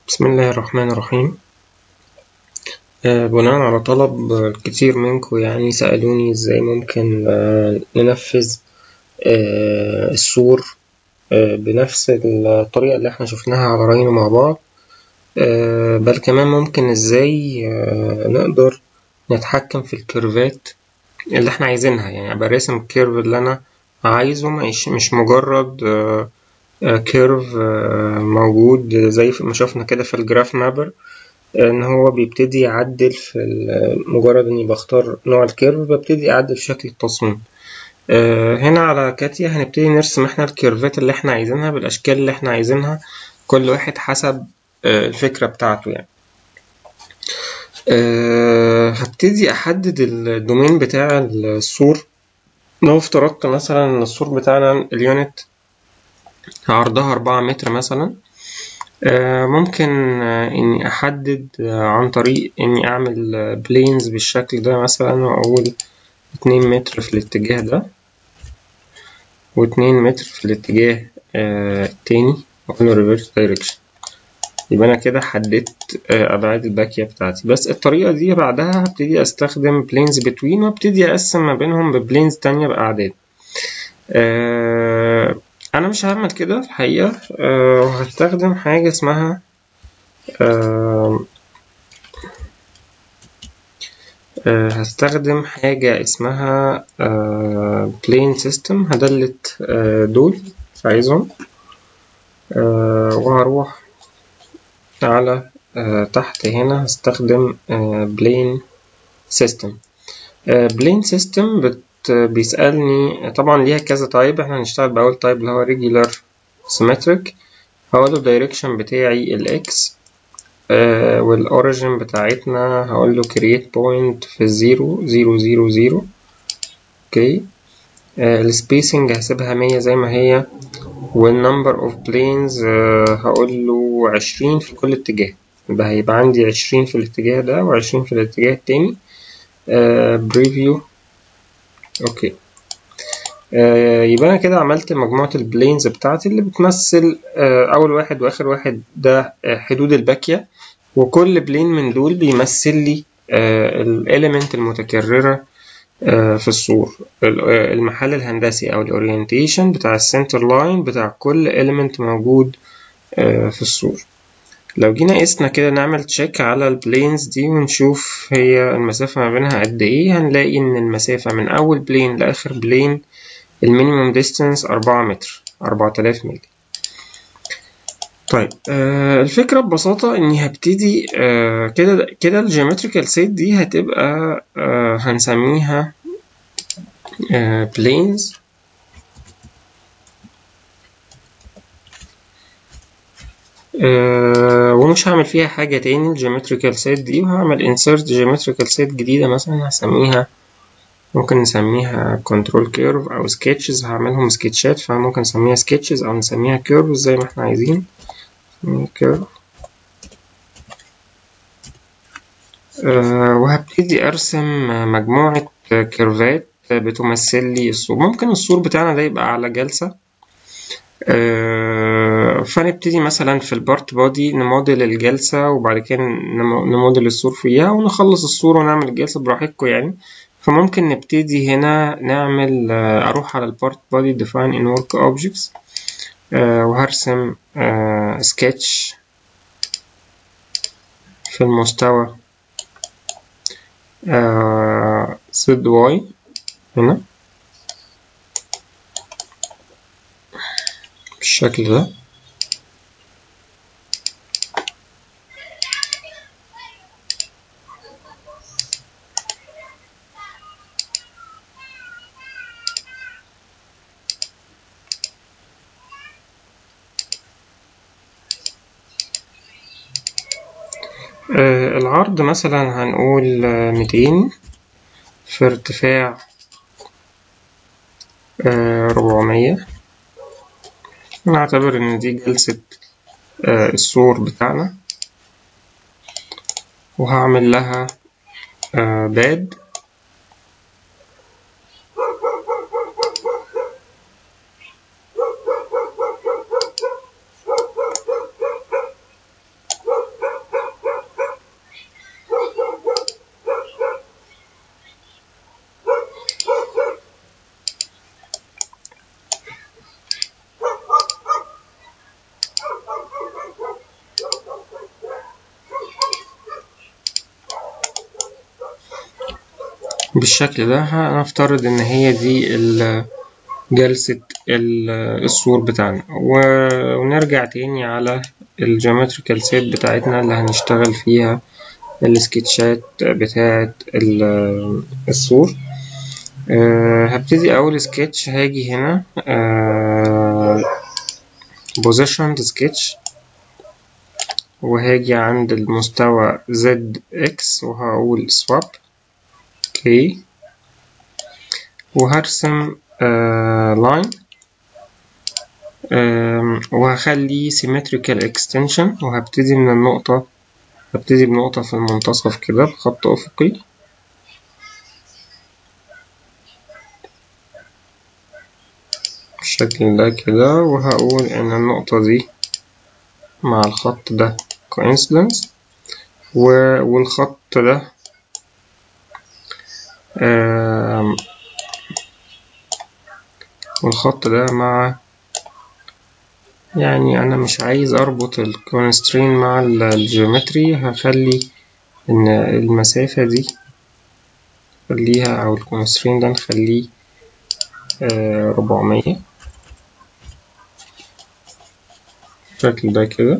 بسم الله الرحمن الرحيم آه، بناء على طلب آه، كتير منكم يعني سألوني ازاي ممكن آه، ننفذ آه، السور آه، بنفس الطريقة اللي احنا شفناها على راينو مع بعض آه، بل كمان ممكن ازاي آه، نقدر نتحكم في الكيرفات اللي احنا عايزينها يعني ابقى راسم الكيرف اللي انا عايزه مش مش مجرد آه، آه، كيرف آه، موجود زي ما شفنا كده في الجراف مابر ان هو بيبتدي يعدل في ال- مجرد اني بختار نوع الكيرف ببتدي اعدل في شكل التصميم آه، هنا على كاتيا هنبتدي نرسم احنا الكيرفات اللي احنا عايزينها بالاشكال اللي احنا عايزينها كل واحد حسب آه، الفكرة بتاعته يعني آه، هبتدي احدد الدومين بتاع السور لو افترضت مثلا ان السور بتاعنا اليونت عرضها أربعة متر مثلا آه، ممكن آه، إني أحدد آه، عن طريق إني أعمل بلينز بالشكل ده مثلا وأقول اتنين متر في الاتجاه ده واتنين متر في الاتجاه آه، التاني وأقول له reverse direction يبقى أنا كده حددت آه، أبعاد الباكية بتاعتي بس الطريقة دي بعدها هبتدي أستخدم بلينز بتوين وابتدي أقسم ما بينهم ببلينز تانية بأعداد آه، أنا مش هعمل كده الحقيقة آه، وهستخدم حاجة اسمها آه، آه، هستخدم حاجة اسمها آه، plane system هدلت آه، دول مش عايزهم آه، وهروح على آه، تحت هنا هستخدم آه، plane system آه، plane system بت بيسألني طبعا ليها كذا تايب احنا هنشتغل بأول تايب اللي هو regular symmetric هقول له direction بتاعي الاكس آه والأوريجين بتاعتنا هقول له create point في الزيرو زيرو زيرو زيرو اوكي آه السبيسنج هسيبها مية زي ما هي والنمبر اوف بلينز آه هقول له عشرين في كل اتجاه يبقى هيبقى عندي عشرين في الاتجاه ده وعشرين في الاتجاه التاني آه بريفيو اوكي آه يبقى انا كده عملت مجموعة البلينز بتاعتي اللي بتمثل آه اول واحد واخر واحد ده آه حدود الباكية وكل بلين من دول بيمثل لي الاليمنت المتكررة آه في الصور ال- آه، المحل الهندسي او الاورينتيشن بتاع السنتر لاين بتاع كل اليمنت موجود آه في الصور لو جينا قسنا كده نعمل تشيك على البلينز دي ونشوف هي المسافة ما بينها قد ايه هنلاقي ان المسافة من اول بلين لاخر بلين المينيموم ديستانس أربعة متر أربعة آلاف ميل طيب آه الفكرة ببساطة إني هبتدي آه كده كده الجيومتريكال سيت دي هتبقى آه هنسميها آه بلينز آه ومش هعمل فيها حاجة تاني الجيومتريكال سيت دي وهعمل insert جيومتريكال سيت جديدة مثلا هسميها ممكن نسميها كنترول كيرف أو سكتشز هعملهم سكتشات فممكن نسميها سكتشز أو نسميها كيرف زي ما احنا عايزين كيرف آه، وهبتدي أرسم مجموعة كيرفات بتمثل لي السور ممكن السور بتاعنا ده يبقى على جلسة آه، فنبتدي مثلا في البارت بودي نموديل الجلسة وبعد كده نم- نموديل السور فيها ونخلص السور ونعمل الجلسة براحتكم يعني فممكن نبتدي هنا نعمل آه، أروح على البارت بودي define in work objects آه، وهرسم سكتش في المستوى سد واي هنا بالشكل ده آه، العرض مثلا هنقول آه، 200 في ارتفاع آه، 400 نعتبر إن دي جلسة آه، السور بتاعنا وهعمل لها آه، باد بالشكل ده هنفترض إن هي دي ال- جلسة ال- السور بتاعنا و- ونرجع تاني على الجيومتريكال سيت بتاعتنا اللي هنشتغل فيها السكتشات بتاعة ال- السور أه هبتدي أول سكتش هاجي هنا أه positioned sketch وهاجي عند المستوى ZX وهقول swap K وهرسم آه line آم، وهخليه symmetrical extension وهبتدي من النقطة هبتدي بنقطة في المنتصف كده بخط أفقي بالشكل ده كده وهقول إن النقطة دي مع الخط ده coincidence و- والخط ده آم، والخط ده مع يعني أنا مش عايز أربط الكونسترين مع ال- الجيومتري هخلي إن المسافة دي نخليها أو الكونسترين ده نخليه ربعمية بالشكل ده كده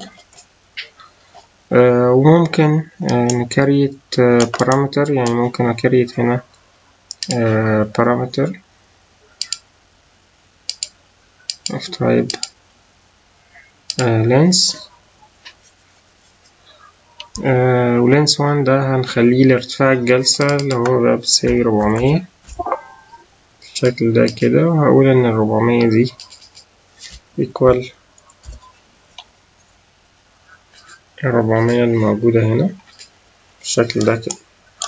آه، وممكن آه، نكريت بارامتر يعني ممكن أكريت هنا بارامتر of type آه، lens آه، ولينس 1 ده هنخليه لارتفاع الجلسة اللي هو بقى بيساوي ربعمية بالشكل ده كده وهقول إن الربعمية دي equal الربعمية الموجودة هنا بالشكل ده كده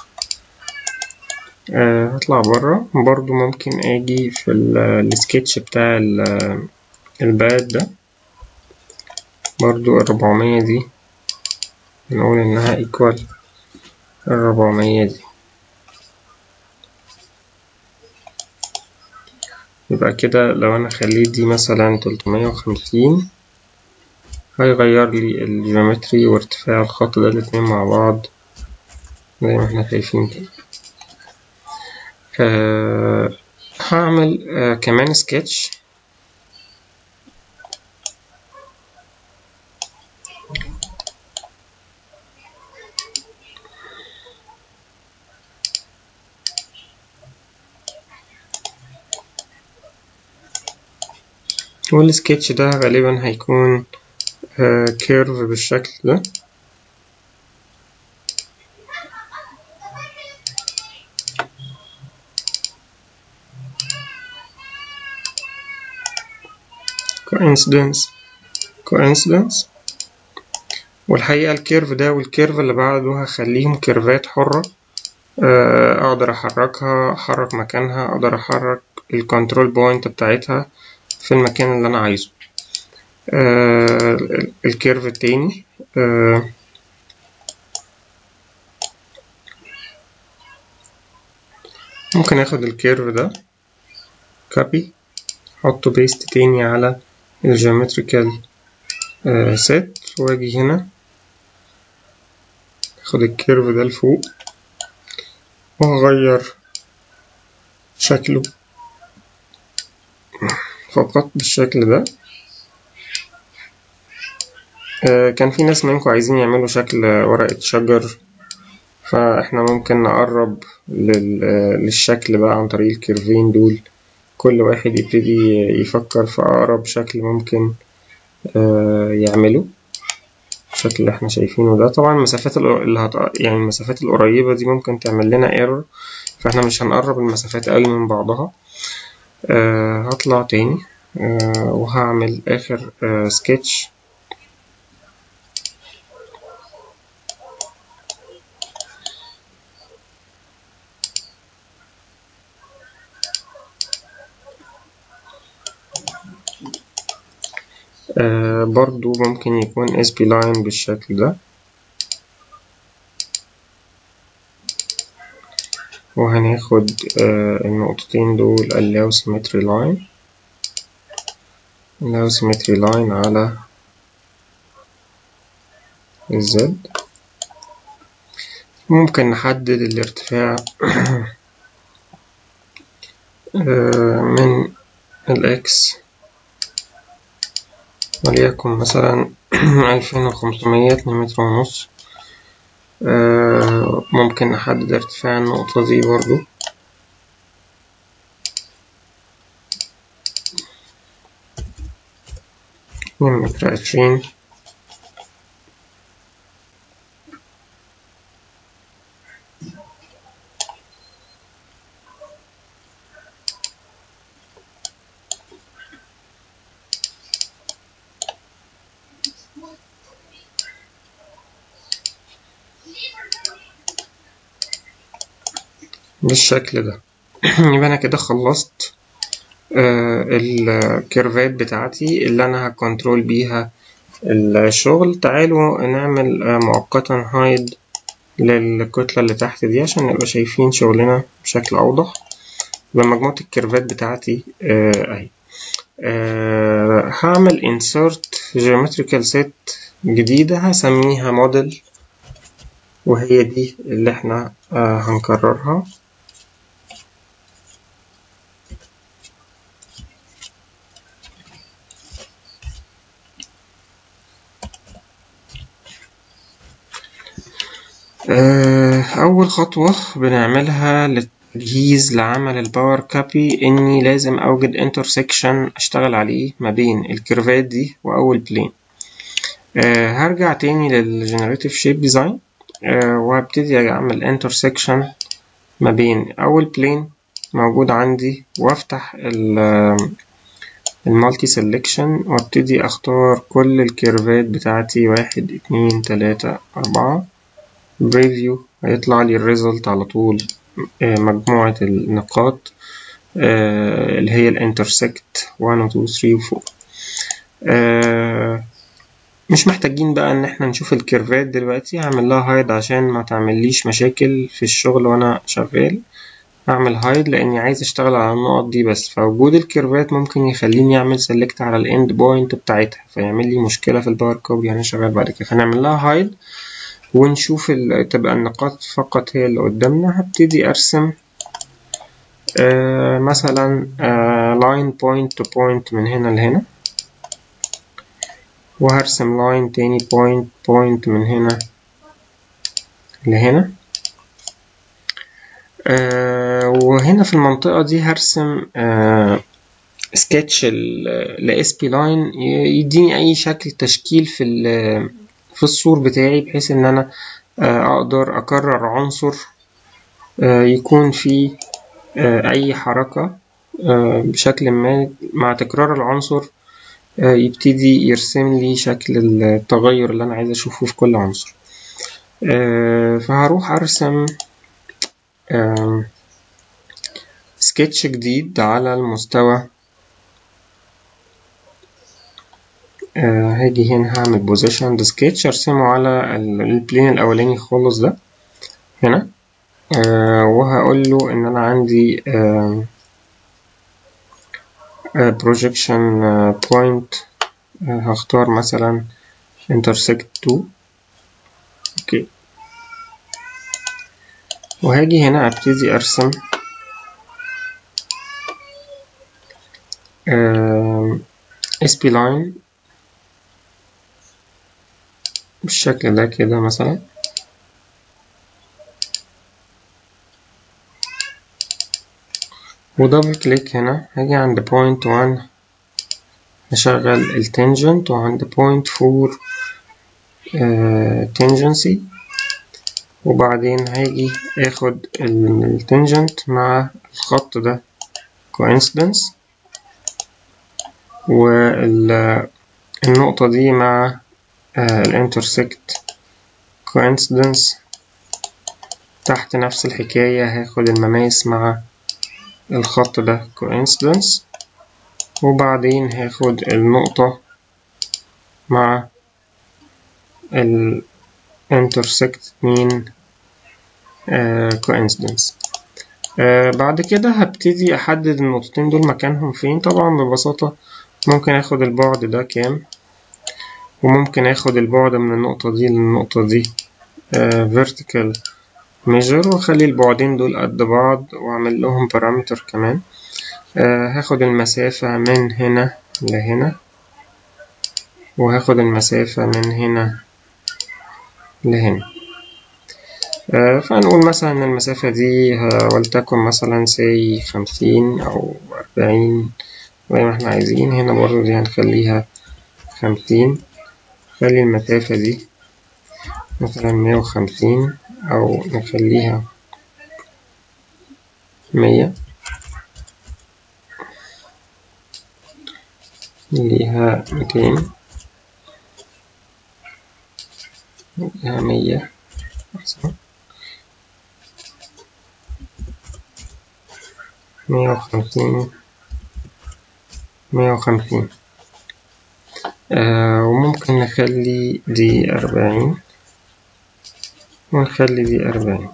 آه، هطلع برا برضو ممكن اجي في ال- السكتش بتاع ال- الباد ده برضو الربعمية دي نقول انها ايكوال الربعمية دي يبقى كده لو انا خليت دي مثلا تلتمية وخمسين هيغير لي الجيومتري وارتفاع الخط ده الاتنين مع بعض زي ما احنا شايفين كده آه هعمل آه كمان سكتش والسكتش ده غالبا هيكون آه كيرف بالشكل ده coincidence coincidence والحقيقة الكيرف ده والكيرف اللي بعده هخليهم كيرفات حرة آه، أقدر أحركها أحرك مكانها أقدر أحرك الكنترول بوينت بتاعتها في المكان اللي أنا عايزه آه، ال- الكيرف التاني آه، ممكن اخد الكيرف ده كوبي احطه بيست تاني على الجيومتريكال سيت واجي هنا اخد الكيرف ده لفوق وهغير شكله فقط بالشكل ده آه، كان في ناس منكم عايزين يعملوا شكل ورقة شجر فاحنا ممكن نقرب لل- آه، للشكل بقى عن طريق الكيرفين دول كل واحد يبتدي يفكر في أقرب شكل ممكن آه، يعمله الشكل اللي احنا شايفينه ده طبعا المسافات الق- اللي هت... يعني المسافات القريبة دي ممكن تعمل لنا ايرور فاحنا مش هنقرب المسافات قوي من بعضها آه هطلع تاني آه وهعمل آخر آه سكتش آه برضو ممكن يكون اس بي لاين بالشكل ده وهناخد آه النقطتين دول allow symmetry line allow symmetry line على الزد ممكن نحدد الارتفاع من الإكس وليكن مثلا ألفين وخمسمية اتنين متر ونص ممكن نحدد ارتفاع النقطة دي برضو اتنين متر عشرين بالشكل ده يبقى انا كده خلصت آه الكيرفات بتاعتي اللي انا هكنترول بيها الشغل تعالوا نعمل آه مؤقتا هايد للكتلة اللي تحت دي عشان نبقى شايفين شغلنا بشكل اوضح يبقى مجموعة الكيرفات بتاعتي آه اهي آه هعمل insert geometrical set جديدة هسميها موديل وهي دي اللي احنا آه هنكررها أول خطوة بنعملها للتجهيز لعمل الباور كابي إني لازم أوجد انترسكشن أشتغل عليه ما بين الكيرفات دي وأول بلين أه هرجع تاني للجنريتيف شيب ديزاين أه وهبتدي أعمل انترسكشن ما بين أول بلين موجود عندي وأفتح المالتي سيلكشن وابتدي أختار كل الكيرفات بتاعتي واحد اتنين تلاتة أربعة بريفيو هيطلع لي الريزلت على طول مجموعة النقاط اللي هي الانترسكت 1 و 2 3 و 4 مش محتاجين بقى ان احنا نشوف الكيرفات دلوقتي هعمل لها هايد عشان ما تعمليش مشاكل في الشغل وانا شغال هعمل هايد لاني عايز اشتغل على النقط دي بس فوجود الكيرفات ممكن يخليني اعمل سيلكت على الاند بوينت بتاعتها فيعمل لي مشكلة في الباور كوبي يعني شغال بعد كده فنعمل لها هايد ونشوف تبقى النقاط فقط هي اللي قدامنا هبتدي ارسم آه مثلا لاين بوينت تو بوينت من هنا لهنا وهرسم لاين تاني بوينت بوينت من هنا لهنا آه وهنا في المنطقة دي هرسم آه سكتش ل اس بي لاين يديني اي شكل تشكيل في في السور بتاعي بحيث ان انا اقدر اكرر عنصر يكون فيه اي حركة بشكل ما مع تكرار العنصر يبتدي يرسم لي شكل التغير اللي انا عايز اشوفه في كل عنصر فهروح ارسم سكتش جديد على المستوى آه هاجي هنا هعمل بوزيشن سكتش ارسمه على البلين الاولاني خالص ده هنا آه وهقول له ان انا عندي بروجيكشن بوينت هختار مثلا intersect 2 اوكي وهاجي هنا ابتدي ارسم اس بي لاين بالشكل ده كده مثلا ودبل كليك هنا هاجي عند بوينت وان هشغل التنجنت وعند بوينت فور تنجنسي وبعدين هاجي اخد التنجنت مع الخط ده coincidence والنقطة دي مع الانترسكت coincidence تحت نفس الحكاية هاخد المماس مع الخط ده coincidence وبعدين هاخد النقطة مع ال intersect مين آه coincidence آه بعد كده هبتدي أحدد النقطتين دول مكانهم فين طبعا ببساطة ممكن اخد البعد ده كام وممكن اخد البعد من النقطة دي للنقطة دي آه vertical measure واخلي البعدين دول قد بعض واعمل لهم بارامتر كمان آه هاخد المسافة من هنا لهنا وهاخد المسافة من هنا لهنا آه فهنقول مثلا إن المسافة دي ولتكن مثلا سي خمسين أو أربعين زي ما احنا عايزين هنا برضو دي هنخليها خمسين نخلي المسافة دي مثلا مية وخمسين أو نخليها مية نخليها ميتين نخليها مية أحسن مية وخمسين مية وخمسين آه وممكن نخلي دي أربعين ونخلي دي أربعين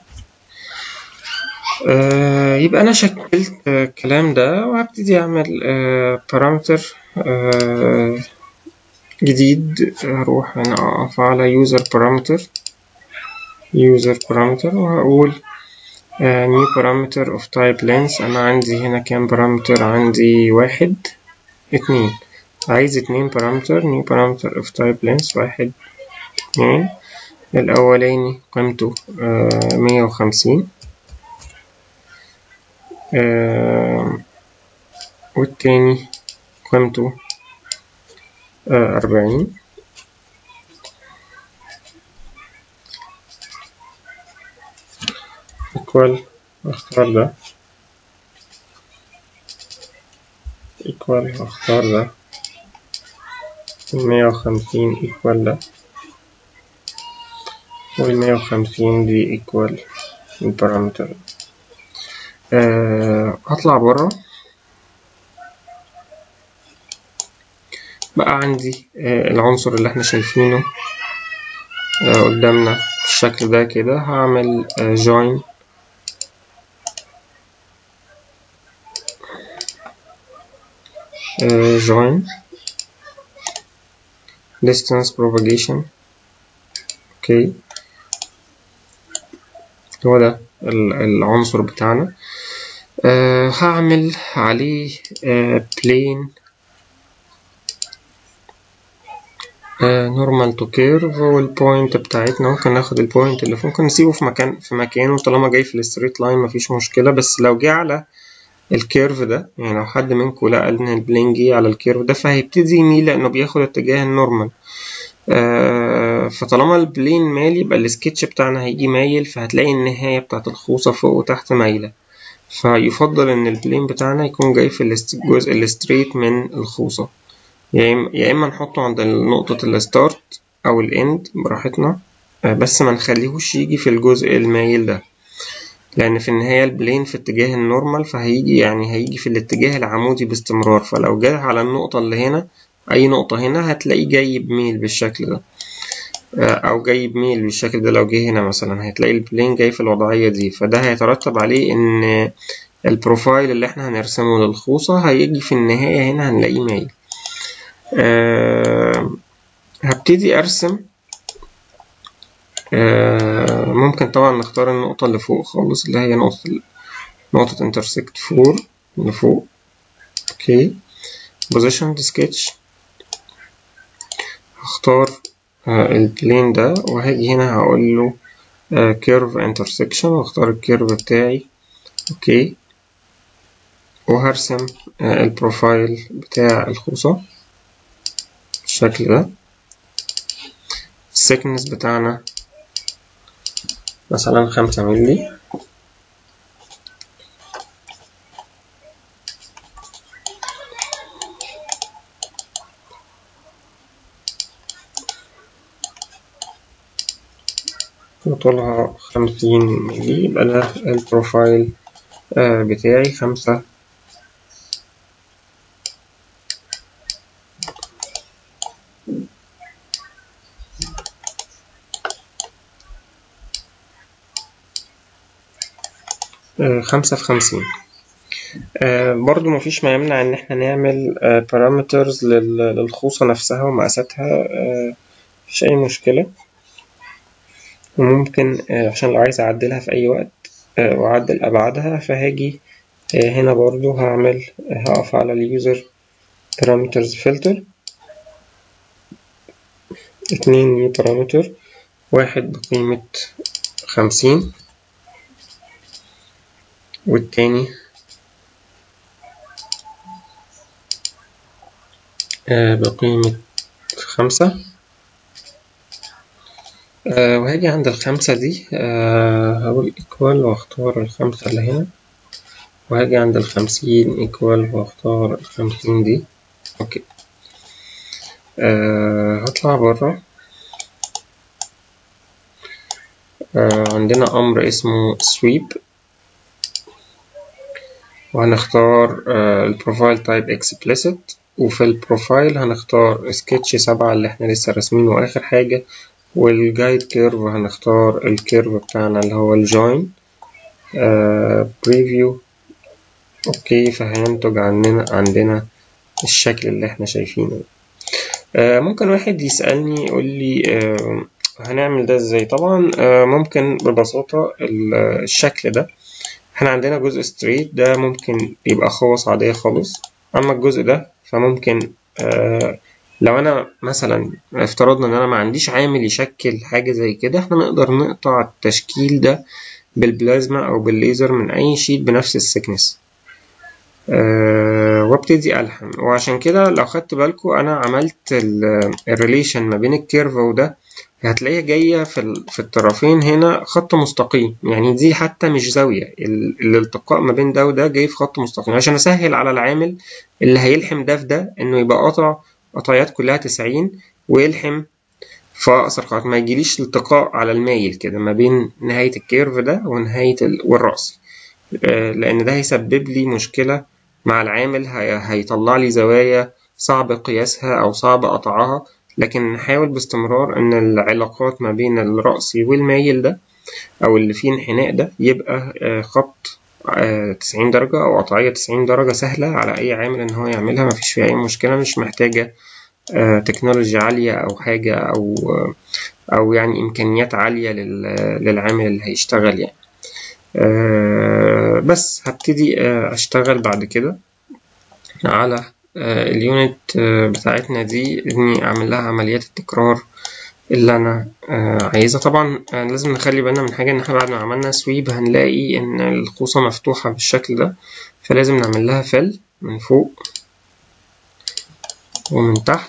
آه يبقى أنا شكلت الكلام ده وهبتدي أعمل آه بارامتر آه جديد هروح هنا أقف على user parameter user parameter وهقول uh, new parameter of type length أنا عندي هنا كام بارامتر عندي واحد اتنين عايز اتنين بارامتر new parameter of type length واحد اتنين الأولاني قيمته uh, مية وخمسين uh, والتاني قيمته أربعين equal اختار ده equal اختار ده المية وخمسين equal ده والمية وخمسين دي equal البارامتر أه هطلع برا بقى عندي آه العنصر اللي احنا شايفينه آه قدامنا بالشكل ده كده هعمل آه join join distance propagation اوكي هو ده العنصر بتاعنا هعمل عليه plane نورمال تو كيرف والبوينت بتاعتنا ممكن ناخد البوينت اللي ممكن نسيبه في مكان في مكانه طالما جاي في الستريت لاين مفيش مشكلة بس لو جه على الكيرف ده يعني لو حد منكم لقى ان البلين جه على الكيرف ده فهيبتدي يميل لانه بياخد اتجاه النورمال آه فطالما البلين مالي يبقى السكتش بتاعنا هيجي مايل فهتلاقي النهاية بتاعت الخوصة فوق وتحت مايلة فيفضل ان البلين بتاعنا يكون جاي في الجزء الستريت من الخوصة يا اما نحطه عند نقطة الستارت او الاند براحتنا بس ما نخليهوش يجي في الجزء المايل ده لان في النهاية البلين في اتجاه النورمال فهيجي يعني هيجي في الاتجاه العمودي باستمرار فلو جه على النقطة اللي هنا اي نقطة هنا هتلاقيه جاي بميل بالشكل ده او جاي بميل بالشكل ده لو جه هنا مثلا هتلاقي البلين جاي في الوضعية دي فده هيترتب عليه ان البروفايل اللي احنا هنرسمه للخوصة هيجي في النهاية هنا هنلاقيه مايل أه هبتدي ارسم أه ممكن طبعا نختار النقطة اللي فوق خالص اللي هي نقطة نقطة intersect 4 اللي فوق اوكي position sketch هختار أه البلين ده وهاجي هنا هقول له curve intersection واختار الكيرف بتاعي اوكي وهرسم البروفايل بتاع الخوصة بالشكل ده السكنس بتاعنا مثلا خمسة ملي وطولها خمسين ملي يبقى ده البروفايل بتاعي خمسة خمسة في خمسين آه برضو مفيش ما يمنع ان احنا نعمل بارامترز آه للخوصة نفسها ومقاساتها آه مفيش اي مشكلة وممكن عشان لو عايز اعدلها في اي وقت واعدل ابعادها فهاجي آه، هنا برضو هعمل هقف على اليوزر parameters filter اتنين نيو بارامتر واحد بقيمة خمسين والتاني آه، بقيمة خمسة آه، وهاجي عند الخمسة دي آه، هقول equal واختار الخمسة اللي هنا وهاجي عند الخمسين equal واختار الخمسين دي اوكي أه هطلع برا أه عندنا أمر اسمه sweep وهنختار أه البروفايل تايب explicit وفي البروفايل هنختار سكتش سبعة اللي احنا لسه راسمينه آخر حاجة والجايد كيرف هنختار الكيرف بتاعنا اللي هو الجوين بريفيو اوكي فهينتج عندنا عندنا الشكل اللي احنا شايفينه آه ممكن واحد يسألني يقول لي آه هنعمل ده ازاي طبعا آه ممكن ببساطة الشكل ده احنا عندنا جزء ستريت ده ممكن يبقى خواص عادية خالص اما الجزء ده فممكن آه لو انا مثلا افترضنا ان انا ما عنديش عامل يشكل حاجة زي كده احنا نقدر نقطع التشكيل ده بالبلازما او بالليزر من اي شيت بنفس السكنس أه وابتدي ألحم وعشان كده لو خدت بالكم أنا عملت الريليشن ما بين الكيرف وده هتلاقيها جاية في, في الطرفين هنا خط مستقيم يعني دي حتى مش زاوية الالتقاء ما بين ده وده جاي في خط مستقيم عشان أسهل على العامل اللي هيلحم ده في ده إنه يبقى قطع قطعيات كلها تسعين ويلحم في أقصر قطع ما يجيليش التقاء على المايل كده ما بين نهاية الكيرف ده ونهاية والرأس أه لأن ده هيسبب لي مشكلة مع العامل هيطلع لي زوايا صعب قياسها أو صعب قطعها لكن نحاول باستمرار إن العلاقات ما بين الرأسي والمايل ده أو اللي فيه انحناء ده يبقى خط تسعين درجة أو قطعية تسعين درجة سهلة على أي عامل إن هو يعملها مفيش فيها أي مشكلة مش محتاجة تكنولوجيا عالية أو حاجة أو أو يعني إمكانيات عالية للعامل اللي هيشتغل يعني. أه بس هبتدي أه أشتغل بعد كده على أه اليونت بتاعتنا دي إني أعمل لها عمليات التكرار اللي أنا عايزها طبعا لازم نخلي بالنا من حاجة إن إحنا بعد ما عملنا سويب هنلاقي إن القوسة مفتوحة بالشكل ده فلازم نعمل لها فل من فوق ومن تحت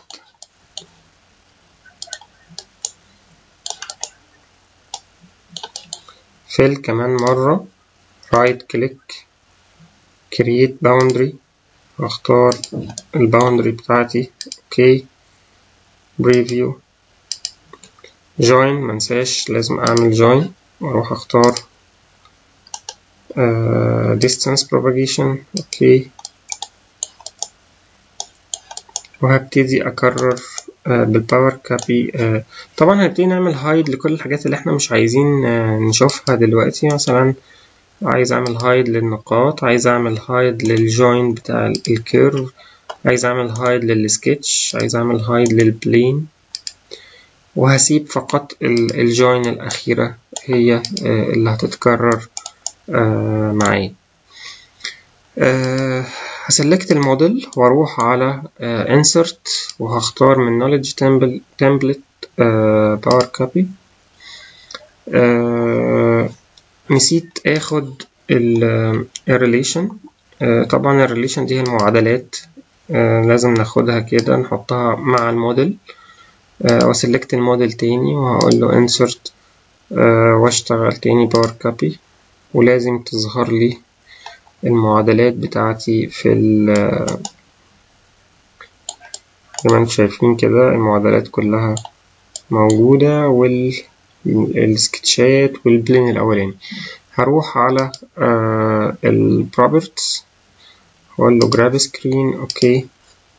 fill كمان مرة right click create boundary واختار الباوندري بتاعتي اوكي preview join منساش لازم اعمل join واروح اختار uh, distance propagation اوكي وهبتدي اكرر بالباور كابي طبعا هنبتدي نعمل هايد لكل الحاجات اللي احنا مش عايزين نشوفها دلوقتي مثلا عايز اعمل هايد للنقاط عايز اعمل هايد للجوين بتاع الكيرف عايز اعمل هايد للسكتش عايز اعمل هايد للبلين وهسيب فقط الجوين الاخيرة هي اللي هتتكرر معايا هسلكت الموديل واروح على uh, insert وهختار من knowledge template, template uh, power copy uh, نسيت اخد الريليشن طبعا الريليشن دي هي المعادلات لازم ناخدها كده نحطها مع الموديل واسلكت الموديل تاني وهقول له insert واشتغل تاني power copy ولازم تظهر لي المعادلات بتاعتي في ال زي ما انتم شايفين كده المعادلات كلها موجودة والسكتشات والبلين الأولاني هروح على البروبرتس واقول له جراب سكرين اوكي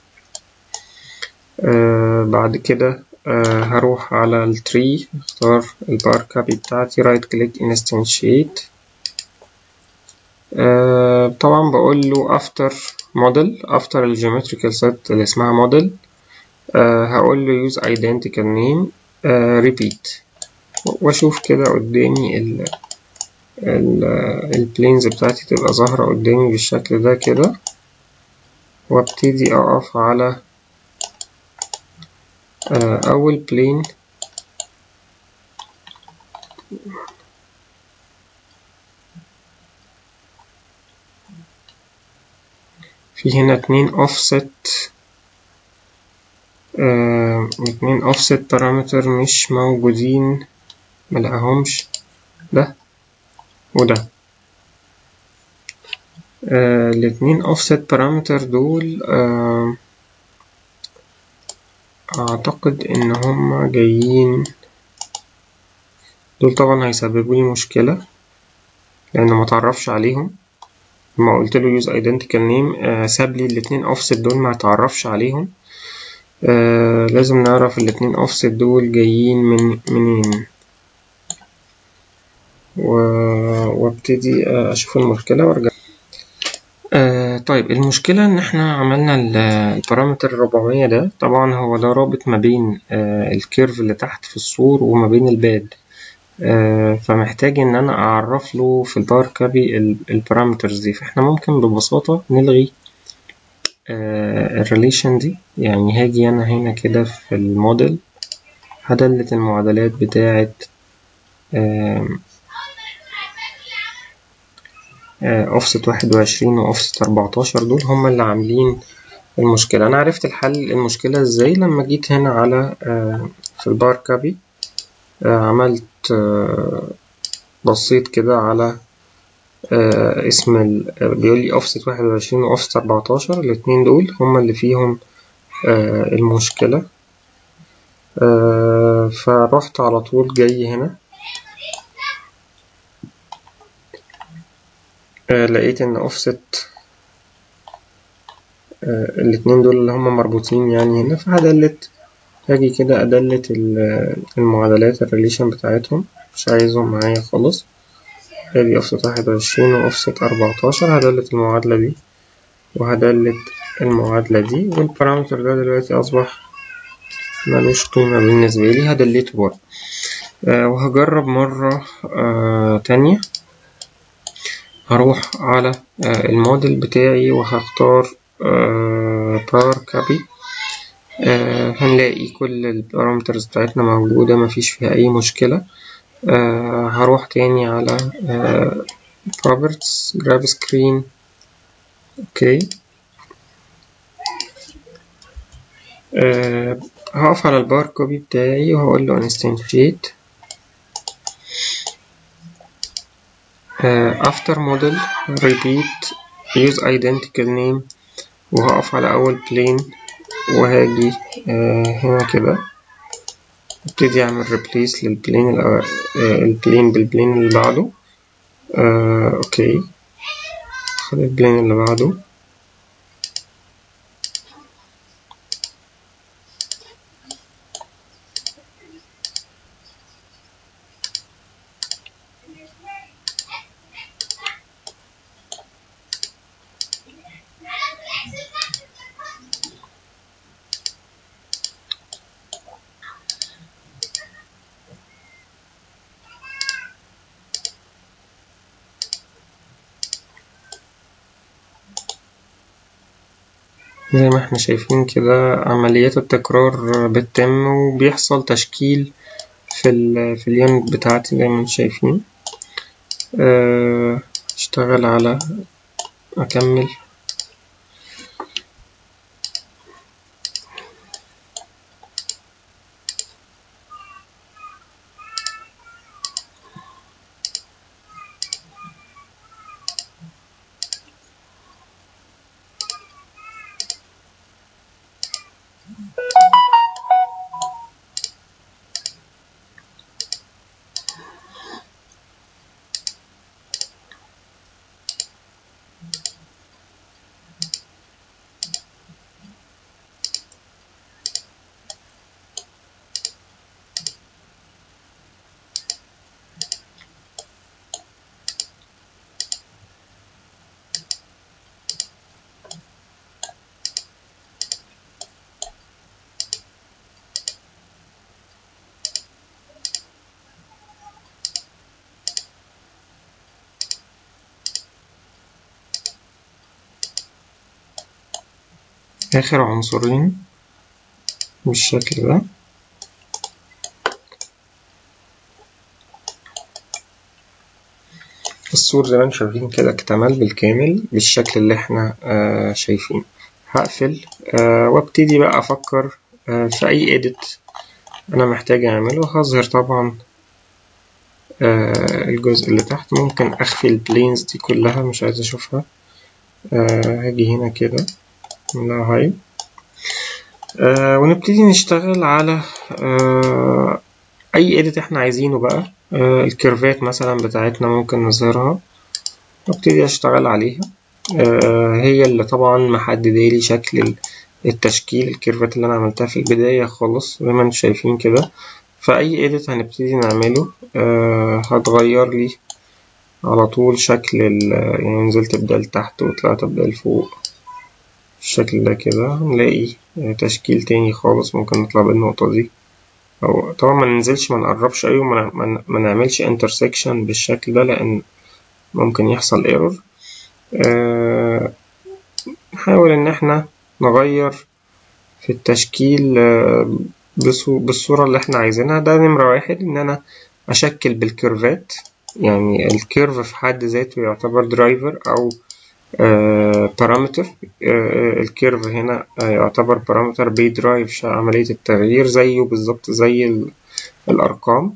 آه بعد كده آه هروح على التري اختار البار كابي بتاعتي رايت كليك انستنشيت آه طبعا بقول له after model after الجيومتريكال set اللي اسمها model آه هقول له use identical name آه repeat واشوف كده قدامي البلينز بتاعتي تبقى ظاهرة قدامي بالشكل ده كده وابتدي اقف على اول بلين في هنا اتنين offset آه اتنين offset بارامتر مش موجودين ملقاهمش ده وده آه الاتنين offset بارامتر دول آه أعتقد إن هما جايين دول طبعا هيسببوا لي مشكلة لأن متعرفش عليهم لما قلت له use identical name آه ساب لي الاتنين offset دول ما تعرفش عليهم آه لازم نعرف الاتنين offset دول جايين من منين وابتدي اشوف المشكله وارجع آه طيب المشكله ان احنا عملنا البارامتر 400 ده طبعا هو ده رابط ما بين آه الكيرف اللي تحت في السور وما بين الباد آه فمحتاج ان انا اعرف له في الباور كابي البارامترز دي فاحنا ممكن ببساطه نلغي الريليشن دي يعني هاجي انا هنا كده في الموديل هدلت المعادلات بتاعه اوفست واحد وعشرين واوفست اربعتاشر دول هما اللي عاملين المشكلة أنا عرفت الحل المشكلة ازاي لما جيت هنا على في البار كابي عملت بصيت كده على اسم ال بيقول لي اوفست واحد وعشرين واوفست اربعتاشر الاتنين دول هما اللي فيهم المشكلة فرحت على طول جاي هنا آه لقيت ان اوفست آه الاتنين دول اللي هما مربوطين يعني هنا فهدلت هاجي كده ادلت المعادلات الريليشن بتاعتهم مش عايزهم معايا خالص ادي اوفست واحد وعشرين واوفست اربعتاشر هدلت المعادلة دي وهدلت المعادلة دي والبارامتر ده دلوقتي اصبح ملوش قيمة بالنسبة لي هدلته برضه آه وهجرب مرة تانية هروح على الموديل بتاعي وهختار باور كابي هنلاقي كل البارامترز بتاعتنا موجودة مفيش فيها أي مشكلة هروح تاني على properties grab screen اوكي هقف على البار كوبي بتاعي وهقول له instantiate Uh, after model repeat use identical name وهقف على أول plane وهاجي uh, هنا كده ابتدي أعمل replace للبلين uh, البلين بالبلين اللي بعده أوكي خد البلين اللي بعده زي ما احنا شايفين كده عمليات التكرار بتتم وبيحصل تشكيل في ال في اليونت بتاعتي زي ما انتم شايفين اشتغل على اكمل آخر عنصرين بالشكل ده السور زي ما انتم شايفين كده اكتمل بالكامل بالشكل اللي احنا آه شايفين هقفل آه وابتدي بقى افكر آه في اي اديت انا محتاج اعمله هظهر طبعا آه الجزء اللي تحت ممكن اخفي البلينز دي كلها مش عايز اشوفها آه هاجي هنا كده منها هاي آه ونبتدي نشتغل على آه اي اديت احنا عايزينه بقى آه الكيرفات مثلا بتاعتنا ممكن نظهرها وابتدي اشتغل عليها آه هي اللي طبعا محدده لي شكل التشكيل الكيرفات اللي انا عملتها في البدايه خالص زي ما انتم شايفين كده فاي اديت هنبتدي نعمله آه هتغير لي على طول شكل يعني نزلت ابدا لتحت وطلعت ابدا لفوق بالشكل ده كده هنلاقي تشكيل تاني خالص ممكن نطلع بالنقطة دي أو طبعا ما ننزلش ما نقربش أوي وما ما نعملش انترسكشن بالشكل ده لأن ممكن يحصل ايرور أه نحاول إن احنا نغير في التشكيل بالصورة اللي احنا عايزينها ده نمرة واحد إن أنا أشكل بالكيرفات يعني الكيرف في حد ذاته يعتبر درايفر أو بارامتر uh, uh, الكيرف هنا uh, يعتبر بارامتر بيدرايف عملية التغيير زيه بالظبط زي الأرقام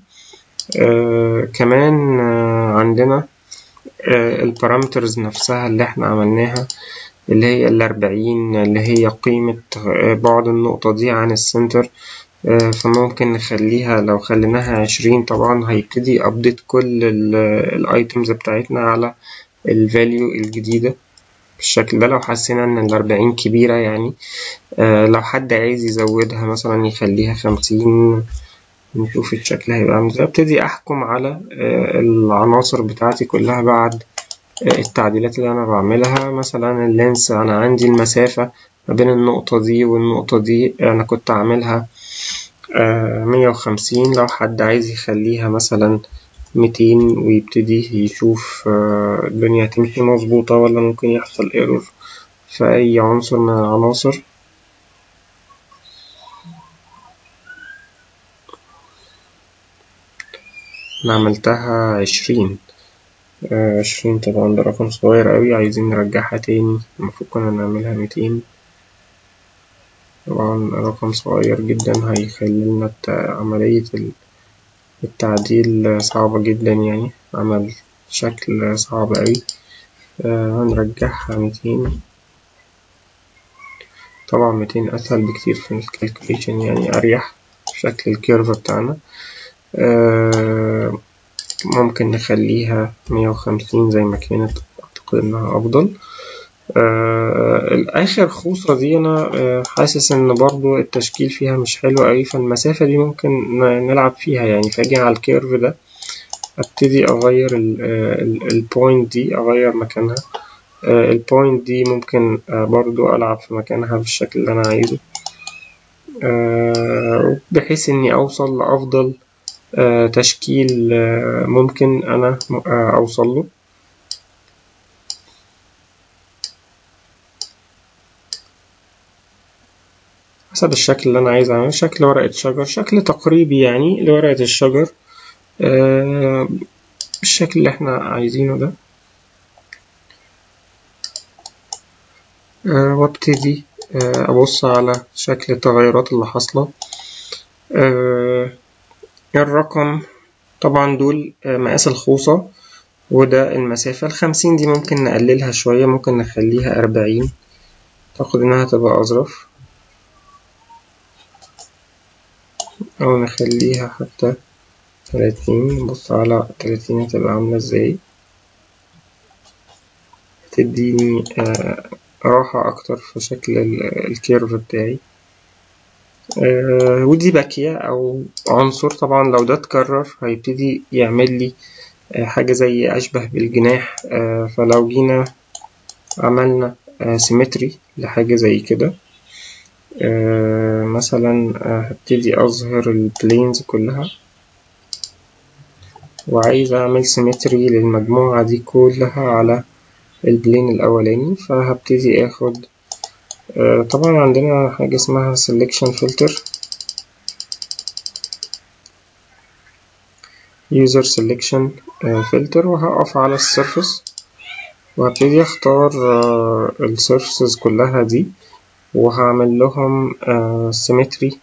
كمان عندنا البارامترز نفسها اللي احنا عملناها اللي هي الأربعين اللي هي قيمة بعد النقطة دي عن السنتر فممكن نخليها لو خليناها عشرين طبعا هيبتدي أبديت كل الأيتمز بتاعتنا على الفاليو الجديدة بالشكل ده لو حسينا ان الأربعين كبيرة يعني آه لو حد عايز يزودها مثلا يخليها خمسين نشوف الشكل هيبقى عامل ازاي ابتدي احكم على آه العناصر بتاعتي كلها بعد آه التعديلات اللي انا بعملها مثلا اللينس انا عندي المسافة ما بين النقطة دي والنقطة دي انا كنت عاملها مية وخمسين لو حد عايز يخليها مثلا ميتين ويبتدي يشوف الدنيا هتمشي مظبوطة ولا ممكن يحصل ايرور في أي عنصر من العناصر أنا عملتها عشرين عشرين طبعا ده رقم صغير أوي عايزين نرجعها تاني المفروض كنا نعملها ميتين طبعا رقم صغير جدا هيخلينا عملية التعديل صعبة جدا يعني عمل شكل صعب أوي آه هنرجعها ميتين طبعا ميتين أسهل بكتير في الكالكوليشن يعني أريح شكل الكيرف بتاعنا آه ممكن نخليها مية وخمسين زي ما كانت أعتقد إنها أفضل آه آخر خوصة دي أنا آه حاسس إن برضو التشكيل فيها مش حلو أوي فالمسافة دي ممكن نلعب فيها يعني فأجي على الكيرف ده أبتدي أغير البوينت دي أغير مكانها آه البوينت دي ممكن آه برضو ألعب في مكانها بالشكل اللي أنا عايزه آه بحيث إني أوصل لأفضل آه تشكيل آه ممكن أنا آه أوصل له حسب الشكل اللي أنا عايز أعمله شكل ورقة شجر شكل تقريبي يعني لورقة الشجر آه بالشكل اللي احنا عايزينه ده آه وابتدي آه أبص على شكل التغيرات اللي حاصلة آه الرقم طبعا دول مقاس الخوصة وده المسافة الخمسين دي ممكن نقللها شوية ممكن نخليها أربعين أعتقد إنها تبقى أظرف أو نخليها حتى تلاتين نبص على تلاتين هتبقى عاملة ازاي تديني آه راحة أكتر في شكل الكيرف بتاعي آه ودي باكية أو عنصر طبعا لو ده اتكرر هيبتدي يعمل لي آه حاجة زي أشبه بالجناح فلو جينا عملنا سيمتري لحاجة زي كده مثلا هبتدي أظهر البلينز كلها وعايز أعمل سيمتري للمجموعة دي كلها على البلين الأولاني فهبتدي آخد آه، طبعا عندنا حاجة اسمها selection filter user selection آه، filter وهقف على السيرفس وهبتدي اختار السيرفسز كلها دي وهعمل لهم symmetry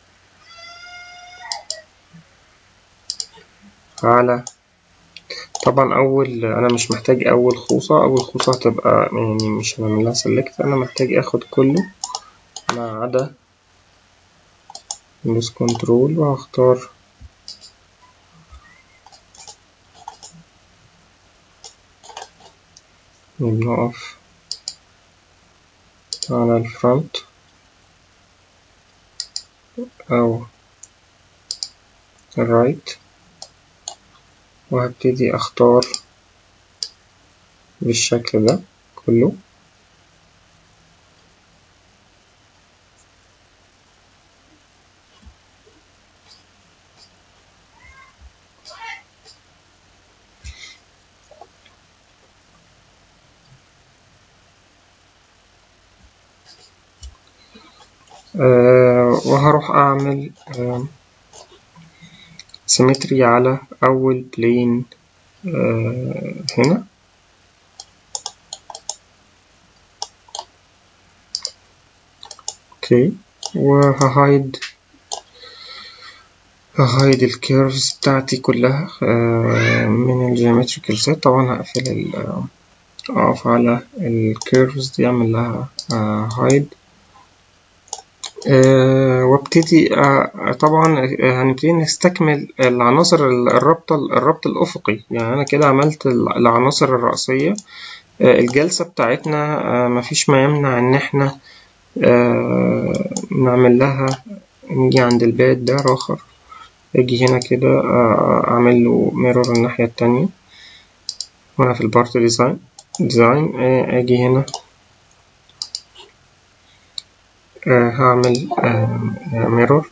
على طبعا اول انا مش محتاج اول خوصة اول خوصة هتبقى يعني مش هنعمل لها سيلكت انا محتاج اخد كله ما عدا دوس كنترول وهختار بنقف على الفرونت او الرايت وهبتدي اختار بالشكل ده كله أه وهروح أعمل أه سيمتري على أول بلين أه هنا اوكي وههايد ههايد الكيرفز بتاعتي كلها أه من الجيومتريكال سيت طبعا هقفل اقف على الكيرفز دي اعمل لها هايد أه وابتدي أه طبعا هنبتدي نستكمل العناصر الربط الربط الأفقي يعني أنا كده عملت العناصر الرئيسية أه الجلسة بتاعتنا مفيش ما يمنع إن إحنا نعمل لها نيجي عند الباد ده راخر أجي هنا كده أعمل له ميرور الناحية التانية وأنا في البارت ديزاين ديزاين أجي هنا آه هعمل آه ميرور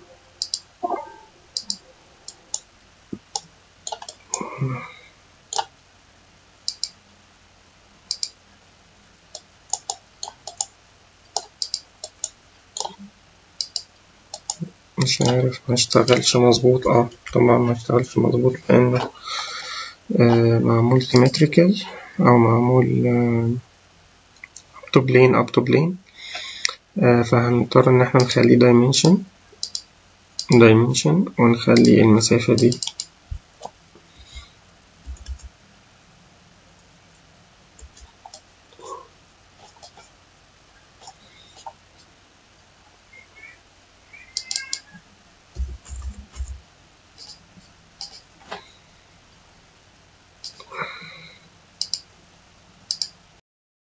مش عارف ما اشتغلش مظبوط اه طبعا ما اشتغلش مظبوط لانه آه معمول سيمتريكال او معمول up to plane up to plane فهنضطر إن احنا نخليه dimension dimension ونخلي المسافة دي